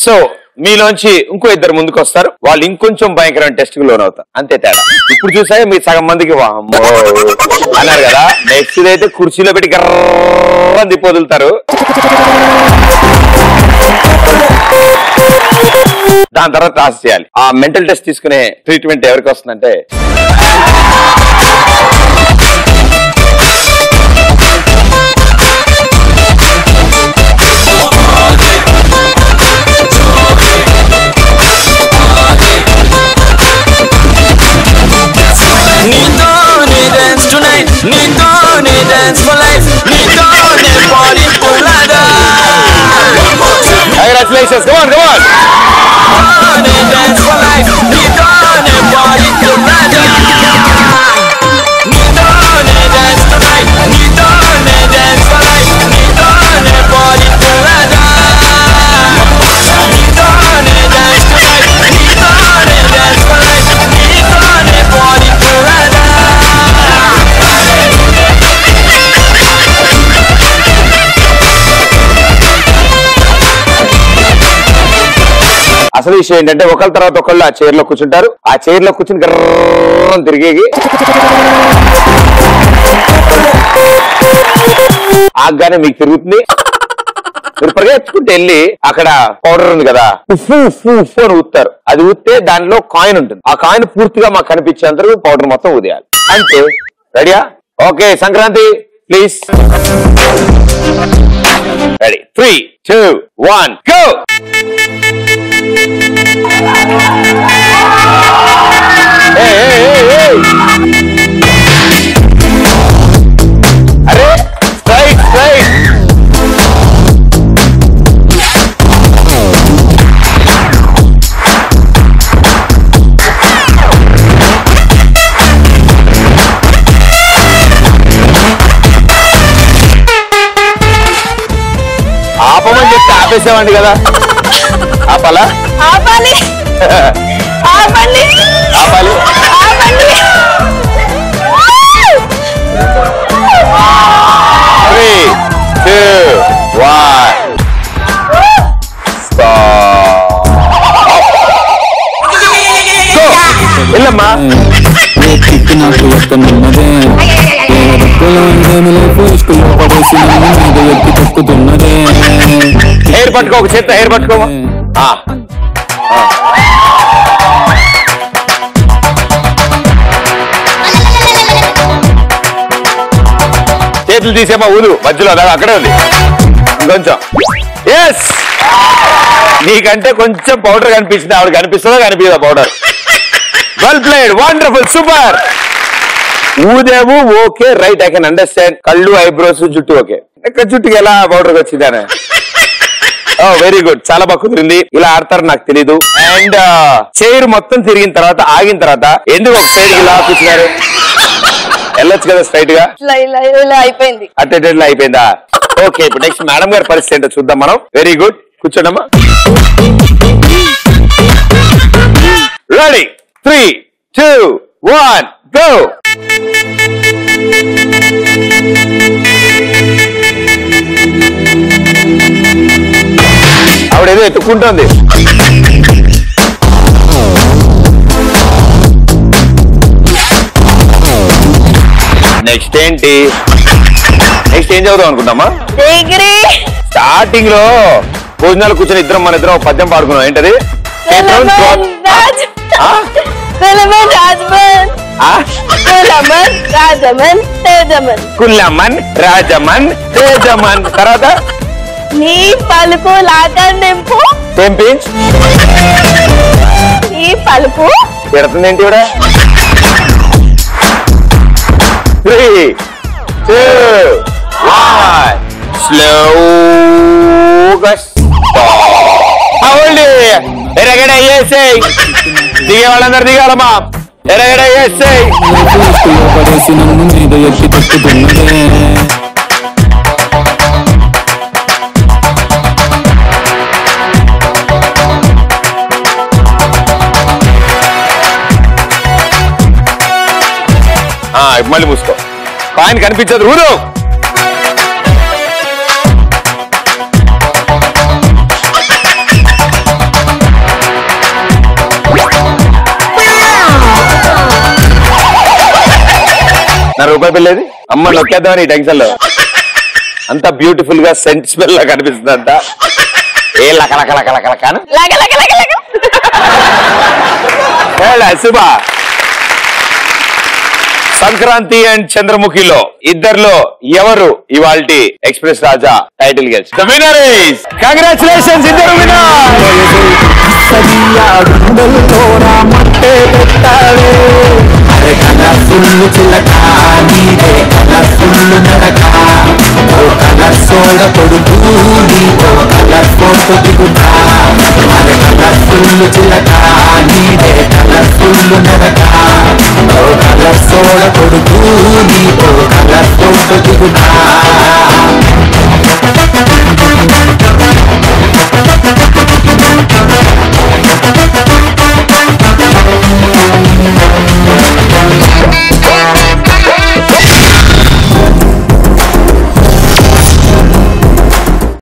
So మీలోంచి ఇంకో ఇద్దరు ముందుకు వస్తారు వాళ్ళు ఇంకొంచెం భయంకరమైన టెస్ట్ కు లోన్ అవుతారు అంతే తేడా ఇప్పుడు చూసాక మీ సగం మందికి వామ్మో అన్నారు కదా నెక్స్ట్ అయితే కుర్చీలో పెట్టి గర్ర దిప్పు వదులుతారు దాని తర్వాత రాసి చేయాలి ఆ మెంటల్ టెస్ట్ తీసుకునే ట్రీట్మెంట్ ఎవరికి వస్తుందంటే నీతోనే డాన్స్ టునైట్ నీతోనే డాన్స్ ఫర్ లైఫ్ నీతోనే బాడీ పుల్లగా కంగ్రాచులేషన్స్ కమాన్ కమాన్ నీతోనే డాన్స్ ఫర్ లైఫ్ నీతోనే బాడీ పుల్లగా నీతోనే డాన్స్ టునైట్ నీతోనే డాన్స్ ఫర్ లైఫ్ నీతోనే బాడీ పుల్లగా నీతోనే డాన్స్ టునైట్ నీతోనే డాన్స్ ఫర్ లైఫ్ నీతోనే బాడీ పుల్లగా అసలు విషయం ఏంటంటే ఒకళ్ళ తర్వాత ఒకళ్ళు ఆ చైర్ లో కూర్చుంటారు ఆ చైర్ లో కూర్చుని గర్రం తిరిగి ఆగ్గానే మీకు తిరుగుతుంది మీరు పరిగెత్తుకుంటూ వెళ్ళి అక్కడ పౌడర్ ఉంది కదా ఉఫ్ఫు ఉఫ్ఫు ఉఫ్ఫు అని ఊతారు అది ఊస్తే దానిలో కాయిన్ ఉంటుంది ఆ కాయిన్ పూర్తిగా మాకు కనిపించేంత పౌడర్ మొత్తం ఊదేయాలి అంతే రెడీయా okay Sankranti please ready three two one go అరే స్ట్రైట్ స్ట్రైట్ ఆపమని చెప్తే ఆపేసామండి కదా ఆపాలా ఆపాలి ఆపండి ఆపాలి ఆపండి త్రీ టూ వన్ వెళ్ళమ్మా ఏ కిక్కు నాకు వస్తున్నదే ఏ రక్కులో ఏమి లేవు ఇష్కులో పడేసి నన్ను మీద ఎత్తి తొక్కుతున్నదే హెయిర్ పట్టుకో ఒక చేత్తో హెయిర్ పట్టుకో ఆ. ఆ. చేతులు తీసేమా ఊదు మధ్యలో అదా అక్కడే ఉంది ఇంకొంచెం ఎస్ నీకంటే కొంచెం పౌడర్ కనిపించింది ఆవిడ కనిపిస్తుందో కనిపించదా powder well played wonderful super ఊదేము okay right I can understand కళ్ళు ఐబ్రోస్ జుట్టు ఓకే ఇక్కడ జుట్టుకి ఎలా పౌడర్ వచ్చిందానే ఓ వెరీ గుడ్ చాలా బాగా కుదిరింది ఇలా ఆడతారు నాకు తెలీదు అండ్ చైర్ మొత్తం తిరిగిన తర్వాత ఆగిన తర్వాత ఎందుకు ఒక సైడ్ ఇలా కూర్చున్నారు వెళ్ళొచ్చు కదా స్ట్రైట్ గా ఇట్లా ఇలా ఇలా అయిపోయింది అటెండెంట్ అయిపోయిందా ఓకే ఇప్పుడు నెక్స్ట్ మేడం గారి పరిస్థితి ఏంటో చూద్దాం మనం వెరీ గుడ్ కూర్చోండమ్మా ready three two one go ఆవిడేదో ఎత్తుకుంటోంది నెక్స్ట్ ఏంటి నెక్స్ట్ ఏం చదువుదాం అనుకుంటామా డిగ్రీ స్టార్టింగ్ లో భోజనాలు కూర్చొని ఇద్దరం మన ఇద్దరం ఒక పద్యం పాడుకున్నాం ఏంటది తెలమన్ రాజ్ ఆ? తెలమన్ రాజమన్ ఆ? తెలమన్ రాజమన్ తేజమన్ కుల్లమన్ రాజమన్ తేజమన్ తర్వాత నీ పలుకు లాకండింపు తెంపించ్ నీ పలుకు పెడుతుంది ఏంటి ఇవిడ త్రీ టూ వన్ స్లోగా ఎరగడ వేసేయ్ దిగే వాళ్ళందరూ దిగాలమ్మా ఎరగడ వేసేయ్ ఇష్కులో పడేసి నన్ను మీద ఎత్తి తొక్కుతున్నదే ఆ, ఇప్పుడు మళ్ళీ మూసుకో కాయిన్ కనిపించదు ఊరు రూపాయి బిల్ ఏది అమ్మ నొక్కేద్దామని ఈ టెన్షన్ లో అంత బ్యూటిఫుల్ గా సెంట్ స్మెల్ లా కనిపిస్తుంది అంత ఏ లక లక లక లక లక అను. లగ లగ లగ లగ ఏలా, శుభ సంక్రాంతి అండ్ చంద్రముఖిలో ఇద్దర్లో ఎవరు ఇవాళ ఎక్స్ప్రెస్ రాజా టైటిల్ గెలిచి ద విన్నర్ ఇస్ కంగ్రాచులేషన్స్ ఇద్దరు విన్నర్ సరియా గుండెలతోరా మట్టే పెట్టావే అరే కలర్ఫుల్ చిలక నీదే కలర్ఫుల్ నడక ఓ కలర్ సోడ కొడుకు నీతో కలర్ ఫోటో దిగుతా అరే కలర్ఫుల్ చిలక నీదే కలర్ఫుల్ నడక ఓ కలర్ సోడ కొడుకు నీతో కలర్ ఫోటో దిగుతా